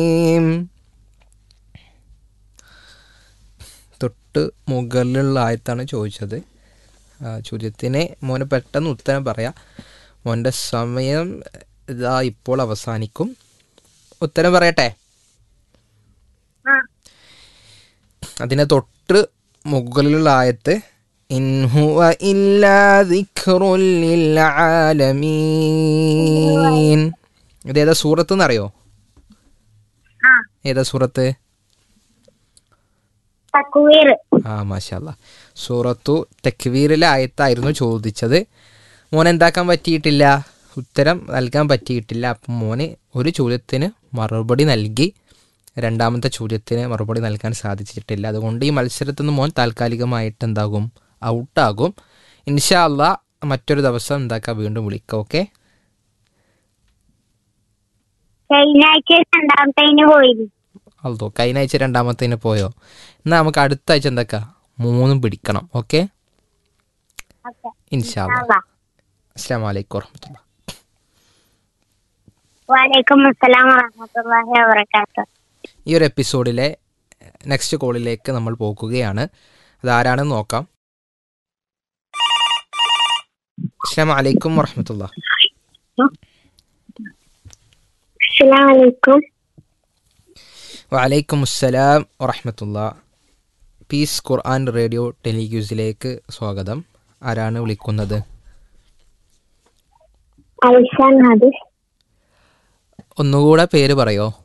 തൊട്ട് മുകളിലുള്ള ആയത്താണ് ചോദിച്ചത് ആ, ചോദ്യത്തിന് മോനെ പെട്ടെന്ന് ഉത്തരം പറയാം മോൻ്റെ സമയം ഇതാ ഇപ്പോൾ അവസാനിക്കും ഉത്തരം പറയട്ടെ ആ അതിനെ തൊട്ട് മുകളിലുള്ള ആയത്ത് ഇൻഹുവ ഇല്ലാ ദിക്റുൽ ലിൽ ആലമീൻ ഇതേതാ സൂറത്ത് എന്നറിയോ ആ ഏതാ സൂറത്ത് തക്വീർ ആ മാഷല്ല സൂറത്തു തെക്വീറിലെ ആയത്തായിരുന്നു ചോദിച്ചത് മോൻ എന്താക്കാൻ പറ്റിയിട്ടില്ല ഉത്തരം നൽകാൻ പറ്റിയിട്ടില്ല അപ്പം മോന് ഒരു ചോദ്യത്തിന് മറുപടി നൽകി രണ്ടാമത്തെ ചോദ്യത്തിന് മറുപടി നൽകാൻ സാധിച്ചിട്ടില്ല അതുകൊണ്ട് ഈ മത്സരത്തിൽ നിന്ന് മോൻ താൽക്കാലികമായിട്ട് എന്താകും ഔട്ടാകും ഇൻഷാ അല്ലാ മറ്റൊരു ദിവസം എന്താക്കാം വീണ്ടും വിളിക്കാം ഓക്കെ കഴിഞ്ഞ ആഴ്ച രണ്ടാമത്തേന് പോയിരുന്നു അതോ കഴിഞ്ഞ ആഴ്ച രണ്ടാമത്തേന് പോയോ എന്നാൽ നമുക്ക് അടുത്ത ആഴ്ച എന്താക്കാ മൂന്നും പിടിക്കണം ഓക്കെ ഓക്കെ ഇൻഷാ അല്ലാ അസ്സാം വലൈക്കും വറഹമത്തുള്ള വലൈക്കും അസ്സലാം വറഹമത്തുള്ളാഹി വബറകാതുഹു ഈ ഒരു എപ്പിസോഡിലെ നെക്സ്റ്റ് കോളിലേക്ക് നമ്മൾ പോകുകയാണ് അതാരാണെന്ന് നോക്കാം അസ്സാം വലൈക്കും വറഹമത്തുള്ള അസ്സലാം വലൈക്കും വലൈക്കും അസ്സലാം വറഹമത്തുള്ള പീസ് ഖുർആൻ റേഡിയോ ടെലിഗ്യൂസിലേക്ക് സ്വാഗതം ആരാണ് വിളിക്കുന്നത് അൽഷാൻ ഹദീസ് ഒന്നുകൂടെ പേര് പറയോ